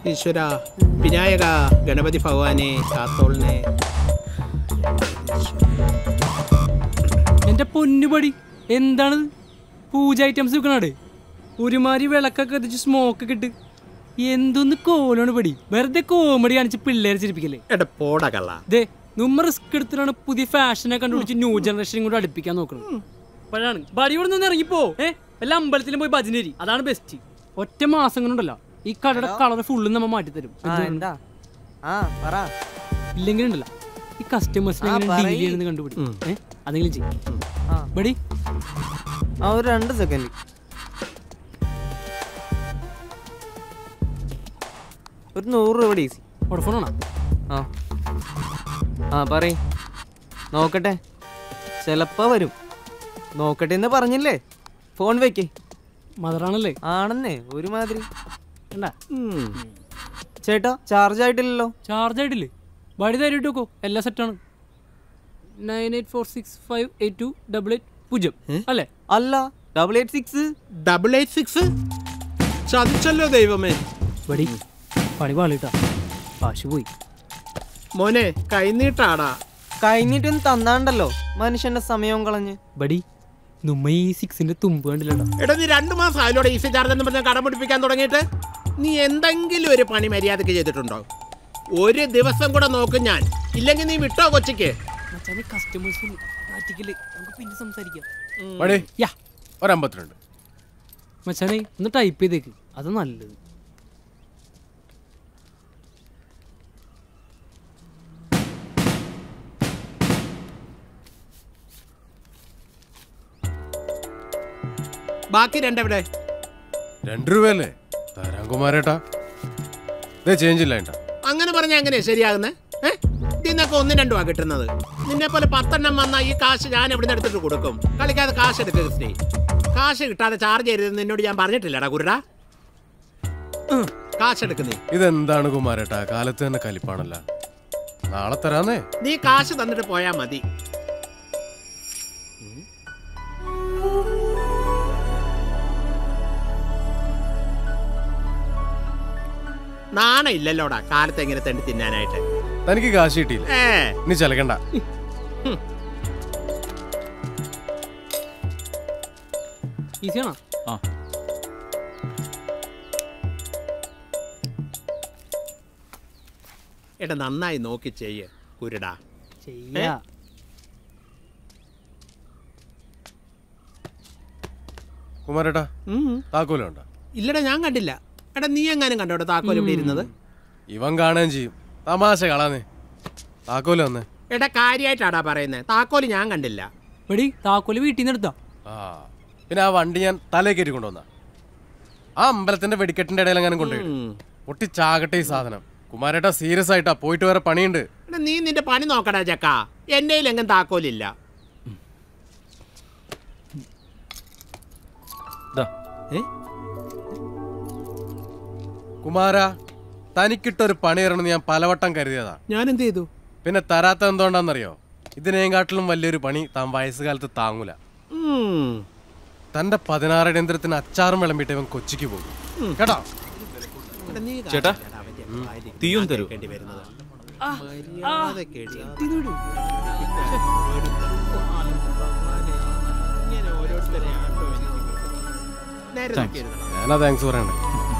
ഈശ്വര വിനായക ഗണപതി ഭഗവാനെ കാത്തോളിനെ എന്റെ പൊന്നുപടി എന്താണിത് പൂജ ഐറ്റംസ് വിൽക്കണാട് ഒരുമാതിരി വിളക്കൊക്കെ കത്തിച്ച് സ്മോക്ക് ഒക്കെ ഇട്ട് എന്തൊന്ന് കോലാണ് പടി വെറുതെ കോമഡി കാണിച്ച് പിള്ളേരെ ചിരിപ്പിക്കല്ലേ എടാ പോട കള്ള ദേ നമ്മ റിസ്ക് എടുത്തിട്ടാണ് പുതിയ ഫാഷനെ കണ്ടുപിടിച്ച് ന്യൂ ജനറേഷൻ കൂടെ അടുപ്പിക്കാൻ നോക്കുന്നത് അപ്പോഴാണ് ബടി ഇവിടെ നിന്ന് ഇറങ്ങിപ്പോ ഏ വല്ല അമ്പലത്തിലും പോയി ഭജനരി അതാണ് ബെസ്റ്റ് ഒറ്റ മാസം കൊണ്ടുണ്ടല്ലോ ഈ കടയുടെ കളർ ഫുള്ള് നമ്മ മാറ്റിത്തരും ആ എന്താ ആ പറ ഇല്ലെങ്കിൽ ഉണ്ടല്ലോ ഈ കസ്റ്റമേഴ്സിനെ ആ, എങ്ങനെ പറയ്. ഡീൽ ചെയ്യണമെന്ന് കണ്ടുപിടിക്കും ഏ അതെങ്കിലും ചെയ്യും ആ ബടി ആ ഒരു രണ്ട് സെക്കൻഡ് ഒരു നൂറ് രൂപ ഈസി വോഡഫോണാണോ ആ ആ പറയ് നോക്കട്ടെ ചിലപ്പോ വരും നോക്കട്ടെ എന്ന് പറഞ്ഞില്ലേ ഫോൺ വെക്കേ മദറാണല്ലേ ആണെന്നേ ഒരുമാതിരി കണ്ടാ ചേട്ടാ ചാർജ് ആയിട്ടില്ലല്ലോ ചാർജ് ആയിട്ടില്ലേ ബടി തരിട്ട് നോക്കോ എല്ലാം സെറ്റാണ് nine eight four six five eight two double eight പൂജ്യം അല്ലേ അല്ല double eight six double eight six ചതിച്ചല്ലോ ദൈവമേ ബടി പണി പാളിട്ടാ കാശ് പോയി മോനെ കൈനീട്ടാടാ കഴിഞ്ഞിട്ടൊന്ന് തന്നാണ്ടല്ലോ മനുഷ്യന്റെ സമയവും കളഞ്ഞ് ബടി നമ്മ ഈ സിക്സിന്റെ തുമ്പ് കണ്ടില്ലട്ടോ എടാ നീ രണ്ടു മാസം ആയാലോടെ ഈസി ചാർജ് എന്ന് പറഞ്ഞ കടം പിടിപ്പിക്കാൻ തുടങ്ങിയിട്ട് നീ എന്തെങ്കിലും ഒരു പണി മര്യാദക്ക് ചെയ്തിട്ടുണ്ടോ ഒരു ദിവസം കൂടെ നോക്കും ഞാൻ ഇല്ലെങ്കിൽ നീ വിട്ടോ കൊച്ചിക്ക് മച്ചാനെ കസ്റ്റമേഴ്സ് പറ്റിക്കില്ലേ നമുക്ക് പിന്നെ സംസാരിക്കാം മടി യാ ഒരമ്പത്തിരണ്ട് മച്ചാനെ ഒന്ന് ടൈപ്പ് ചെയ്തേക്ക് അത് നല്ലത് ബാക്കി രണ്ടെവിടെ രണ്ട് രൂപയല്ലേ തരാം കുമാരേട്ടാ ഇതേ ചേഞ്ച് ഇല്ല ഏട്ടാ അങ്ങനെ പറഞ്ഞ എങ്ങനെയാ ശരിയാകുന്നത് ഏ ഇതിന്നൊക്കെ ഒന്നും രണ്ടുമാ കിട്ടുന്നത് നിന്നെ പോലെ പത്തെണ്ണം വന്നാൽ ഈ കാശ് ഞാൻ എവിടെ നിന്ന് എടുത്തിട്ട് കൊടുക്കും കളിക്കാതെ കാശ് എടുക്കുക ക്രിസ്റ്റി കാശ് കിട്ടാതെ ചാർജ് ചെയ്തതെന്ന് നിന്നോട് ഞാൻ പറഞ്ഞിട്ടില്ലടാ കുരുടാ ഉം, കാശ് എടുക്കുന്നേ ഇതെന്താണ് കുമാരേട്ടാ കാലത്ത് തന്നെ കലിപ്പാണല്ല നാളെ തരാന്നേ നീ കാശ് തന്നിട്ട് പോയാ മതി നാണ ഇല്ലല്ലോടാ കാലത്ത് എങ്ങനെ തെണ്ടി തിന്നാനായിട്ട് തനിക്ക് കാശ് കിട്ടിയില്ല ഏ ഇനി ചലക്കണ്ട ഈസിയാണോ ആ എടാ നന്നായി നോക്കി ചെയ്യ് കുരുടാ ചെയ്യാ കുമാരേട്ടാ ഉം. താക്കോലുണ്ടോ ഇല്ലടാ ഞാൻ കണ്ടില്ല എടാ നീ എങ്ങാനും കണ്ടോടാ താക്കോൽ ഇവിടെ ഇരുന്നത് ഇവൻ കാണുകയും ചെയ്യും തമാശ കളാന്നേ താക്കോല് വന്നേ എടാ കാര്യമായിട്ടാടാ പറയുന്നത് താക്കോല് ഞാൻ കണ്ടില്ല ബടി താക്കോല് വീട്ടിൽ നിന്ന് എടുത്താ ആ പിന്നെ ആ വണ്ടി ഞാൻ തലേ കയറ്റി കൊണ്ടുവന്ന ആ അമ്പലത്തിന്റെ വെടിക്കെട്ടിന്റെ ഇടയിൽ എങ്ങനെ കൊണ്ടുപോയി ഉം. പൊട്ടി ചാകട്ടെ ഈ സാധനം കുമാരേട്ടാ സീരിയസ് ആയിട്ടാ പോയിട്ട് വേറെ പണിയുണ്ട് എടാ നീ നിന്റെ പണി നോക്കടാ ചക്ക എൻ്റെ എങ്ങും താക്കോലില്ല ദാ ഏ കുമാര തനിക്കിട്ടൊരു പണി തരണമെന്ന് ഞാൻ പലവട്ടം കരുതിയതാ ഞാൻ എന്ത് ചെയ്തു പിന്നെ തരാത്ത എന്തുകൊണ്ടാന്നറിയോ ഇതിനേക്കാട്ടിലും വലിയൊരു പണി താൻ വയസ്സുകാലത്ത് താങ്ങൂല ഉം. തന്റെ പതിനാറ് യന്ത്രത്തിന് അച്ചാറും വിളമ്പിട്ട് ഇവൻ കൊച്ചിക്ക് പോകും കേട്ടോ എടാ നീ ചേട്ടാ, കാണില്ലടാ അവന്റെ ഭാര്യ തീയും തരൂ. കേണ്ടി വരുന്നത്. മര്യാദയ്ക്ക് എഴുതി. ഇങ്ങനെ ഓരോരുത്തരെ ആട്ടോ എനിക്ക്. നേരെ നോക്കി എഴുതണം. ഞാനാ താങ്ക്സ് പറയണ്ടേ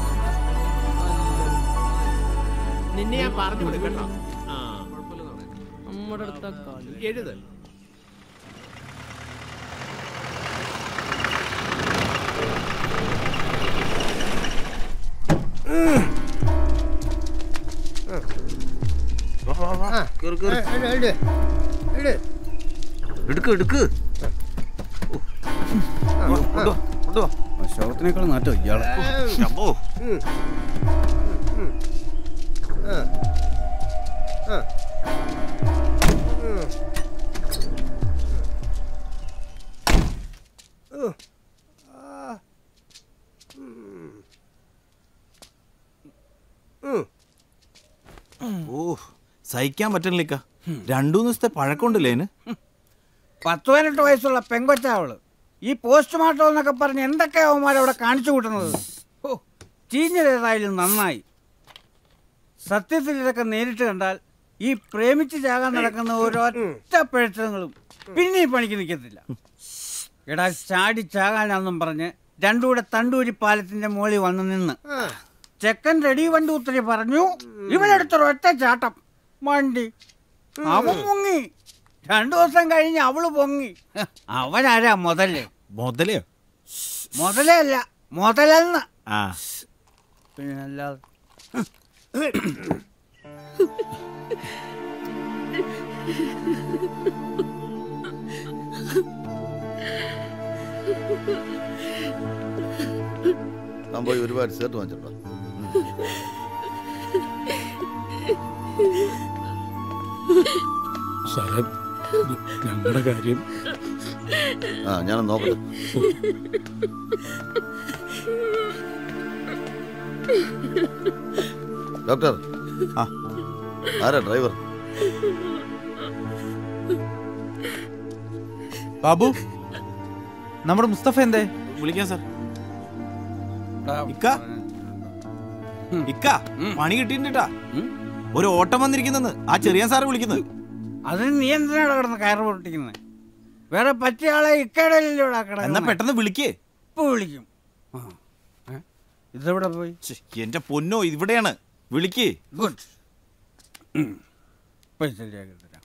നിന്നെ ഞാൻ പറഞ്ഞു കൊടുക്കട്ടോ ആ നമ്മുടെ അടുത്ത കാല് എഴുത് എടുക്ക് എടുക്ക് ശവത്തിനേക്കാൾ നാറ്റോ ഇയാളെ അമ്മോ ഓ സഹിക്കാൻ പറ്റണില്ലിക്ക രണ്ടു ദിവസത്തെ പഴക്കമുണ്ടല്ലേ അതിന് പത്ത് പതിനെട്ട് വയസ്സുള്ള പെങ്കൊച്ചാവള് ഈ പോസ്റ്റ്മോർട്ടം എന്നൊക്കെ പറഞ്ഞ് എന്തൊക്കെ അവന്മാർ അവിടെ കാണിച്ചു കൂട്ടുന്നത് ഓ ചീഞ്ഞതേതായാലും നന്നായി സത്യത്തിൽ ഇതൊക്കെ നേരിട്ട് കണ്ടാൽ ഈ പ്രേമിച്ച് ചാകാൻ നടക്കുന്ന ഒരൊറ്റ പിഴച്ചങ്ങളും പിന്നെ ഈ പണിക്ക് നിൽക്കത്തില്ല എടാ ചാടി ചാകാനാന്നും പറഞ്ഞ് രണ്ടുകൂടെ തണ്ടൂരി പാലത്തിന്റെ മുകളിൽ വന്ന് നിന്ന് ചെക്കൻ റെഡി വണ്ടി ഉത്തരി പറഞ്ഞു ഇവനെടുത്തൊരു ഒറ്റ ചാട്ടം വണ്ടി അവൻ പൊങ്ങി രണ്ടു ദിവസം കഴിഞ്ഞ് അവള് പൊങ്ങി അവനാരാ മുതല് മുതലയോ മുതലേ അല്ല മുതലെന്ന് ആ പിന്നെ അല്ലാതെ ഞാൻ പോയി ഒരുപാട് ഷർട്ട് വാങ്ങിച്ചിട്ടുണ്ടോ സാറേ ഞങ്ങളുടെ കാര്യം ആ ഞാനൊന്ന് നോക്കട്ടെ ഡോക്ടർ ആ. ആരാ ഡ്രൈവർ ബാബു നമ്മുടെ മുസ്തഫ എന്തേ വിളിക്കാം സാർ ഇക്ക ഇക്ക പണി കിട്ടിയിട്ടാ ഒരു ഓട്ടം വന്നിരിക്കുന്നെന്ന് ആ ചെറിയ സാറ് വിളിക്കുന്നത് അതിന് നീ എന്തിനാണ് കിടന്ന് കയറ് പൊട്ടിക്കുന്നത് വേറെ പറ്റിയ ആളെ ഇക്കടലിലൂടെ എന്നാ കിടക്കുന്ന പെട്ടെന്ന് വിളിക്കേ ഇപ്പൊ വിളിക്കും ആ. ഏ? ഇതെവിടെ പോയി ശ്ശെ, എന്റെ പൊന്നോ ഇവിടെയാണ് വിളിക്കേ ഗുഡ് ഇപ്പൊ ശരിയാക്കി തരാം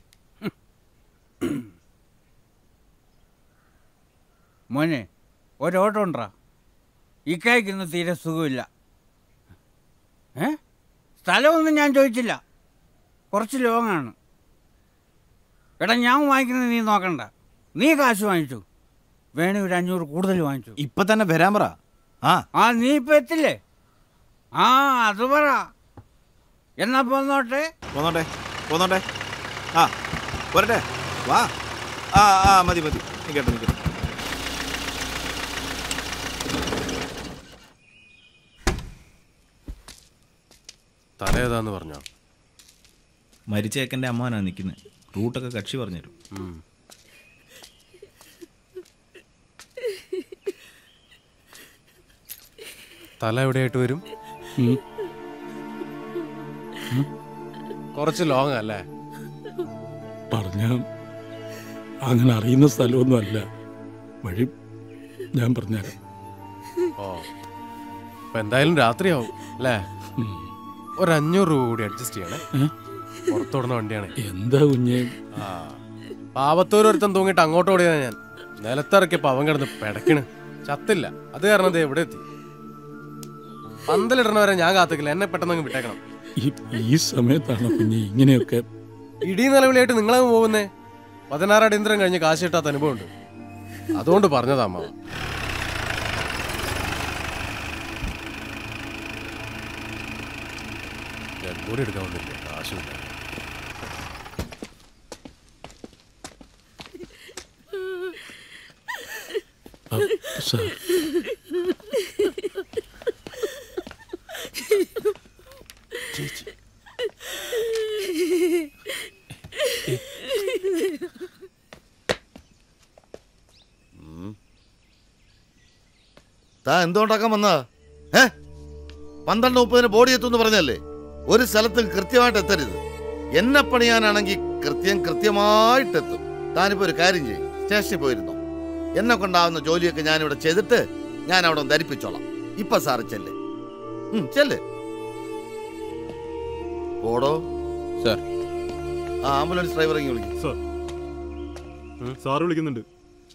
മോനെ ഒരോട്ടം ഉണ്ടാ ഇക്കായ്ക്ക് ഇന്ന് തീരെ സുഖമില്ല ഏ സ്ഥലമൊന്നും ഞാൻ ചോദിച്ചില്ല കുറച്ച് ലോങ്ങാണ് എടാ ഞാൻ വാങ്ങിക്കുന്നത് നീ നോക്കണ്ട നീ കാശ് വാങ്ങിച്ചു വേണേ ഒരു അഞ്ഞൂറ് കൂടുതൽ വാങ്ങിച്ചു ഇപ്പൊ തന്നെ വരാൻ പറ ആ ആ നീ ഇപ്പൊ എത്തില്ലേ ആ അത് പറ എന്നാ പോന്നോട്ടെ പോന്നോട്ടെ പോന്നോട്ടെ ആ പോരട്ടെ വാ ആ ആ മതി മതി നിൽക്കട്ടെ നിൽക്കട്ടെ തല ഏതാന്ന് പറഞ്ഞോ മരിച്ച ഏക്കൻ്റെ അമ്മാനാ നിൽക്കുന്നത് റൂട്ടൊക്കെ കക്ഷി പറഞ്ഞുതരും തല എവിടെയായിട്ട് വരും ഉം. കുറച്ച് ലോങ് അല്ലേ പറഞ്ഞ അങ്ങനെ അറിയുന്ന സ്ഥലമൊന്നും അല്ല വഴി ഞാൻ പറഞ്ഞുതരാം ഓ അപ്പൊ എന്തായാലും രാത്രിയാവും അല്ലേ ഉം. ഒരു അഞ്ഞൂറ് രൂപ കൂടി അഡ്ജസ്റ്റ് ചെയ്യണേ ഏ? പുറത്തോടുന്ന വണ്ടിയാണ് എന്താ കുഞ്ഞെ ആ പാവത്തൂർ ഒരുത്തൻ തൂങ്ങിട്ട് അങ്ങോട്ട് ഓടിയതാ ഞാൻ നിലത്തിറക്കിയപ്പോ അവൻ കിടന്ന് പെടക്കണ് ചത്തില്ല അത് കാരണം ദേ എവിടെ എത്തി പന്തലിടണവരെ ഞാൻ കാത്തിക്കില്ല എന്നെ പെട്ടെന്ന് അങ്ങ് വിട്ടേക്കണം ഈ ഈ സമയത്താണ് കുഞ്ഞെ ഇങ്ങനെയൊക്കെ ഇടി നിലവിളിയായിട്ട് നിങ്ങളങ്ങ് പോകുന്നേ പതിനാറ് അടിയന്തരം കഴിഞ്ഞ് കാശ് കിട്ടാത്ത അനുഭവമുണ്ട് അതുകൊണ്ട് പറഞ്ഞതാ അമ്മ ഞാൻ കൂടി എടുക്കാൻ വന്നില്ല കാശില്ല ആ, സാർ താൻ എന്തുകൊണ്ടാക്കാൻ വന്നതാ ഏ പന്ത്രണ്ട് മുപ്പതിന് ബോഡി എത്തുമെന്ന് പറഞ്ഞല്ലേ ഒരു സ്ഥലത്തും കൃത്യമായിട്ട് എത്തരുത് എന്നെ പണിയാനാണെങ്കിൽ കൃത്യം കൃത്യമായിട്ടെത്തും താനിപ്പോ ഒരു കാര്യം ചെയ്യും സ്റ്റേഷനിൽ പോയിരുന്നോ എന്നെ കൊണ്ടാവുന്ന ജോലിയൊക്കെ ഞാനിവിടെ ചെയ്തിട്ട് ഞാൻ അവിടെ ഒന്ന് ധരിപ്പിച്ചോളാം ഇപ്പൊ സാറ് ചെല്ല് ഉം, ചെല്ല് ഓടോ സാർ ആ ആംബുലൻസ് ഡ്രൈവർ ഇങ്ങ് വിളിക്കും സാർ സാറ് വിളിക്കുന്നുണ്ട്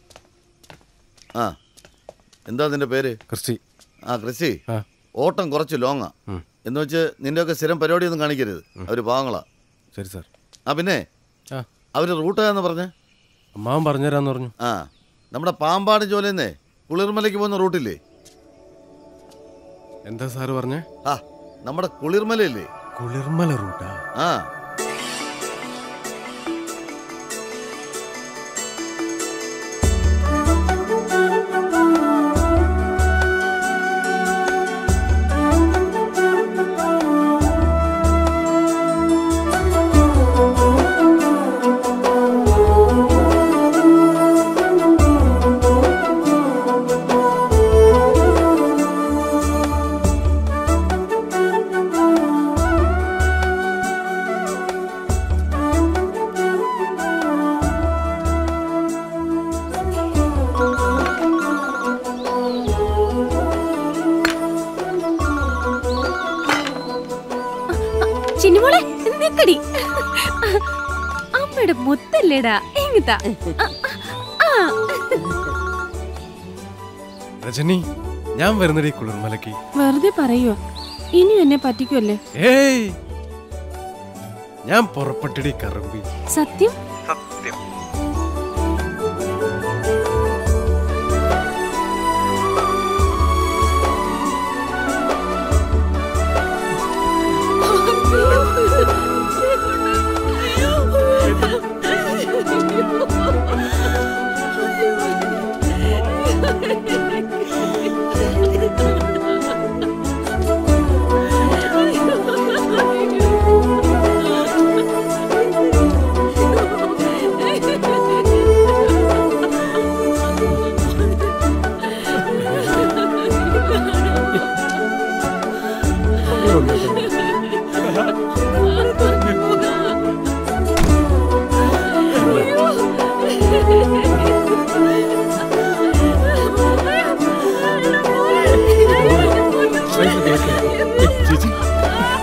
ആ എന്താ നിന്റെ പേര് ക്രിസ്റ്റി ആ ക്രിസ്റ്റി ആ. ഓട്ടം കുറച്ച് ലോങ്ങാ ഉം. എന്ന് വെച്ച് നിന്റെയൊക്കെ സ്ഥിരം പരിപാടിയൊന്നും കാണിക്കരുത് അവര് പാവങ്ങളാ ശരി സാർ ആ പിന്നെ ആ അവര് റൂട്ട് ഏതാന്ന് പറഞ്ഞേ അമ്മാവൻ പറഞ്ഞുതരാന്ന് പറഞ്ഞു ആ നമ്മുടെ പാമ്പാട് ജോലിന്നേ കുളിർമലയ്ക്ക് പോകുന്ന റൂട്ടില്ലേ എന്താ സാറ് പറഞ്ഞേ ആ നമ്മുടെ കുളിർമലയില്ലേ കുളിർമല റൂട്ടാ ആ പൊക്കടി അമ്മയുടെ മുത്തല്ലേടാ എങ്ങിതാ രജനി ഞാൻ വരുന്നടി കുളിർമലക്ക് വെറുതെ പറയുവോ ഇനി എന്നെ പറ്റിക്കുമല്ലേ ഏയ് ഞാൻ പുറപ്പെട്ടിടി കറമ്പി സത്യം സത്യം ചേച്ചി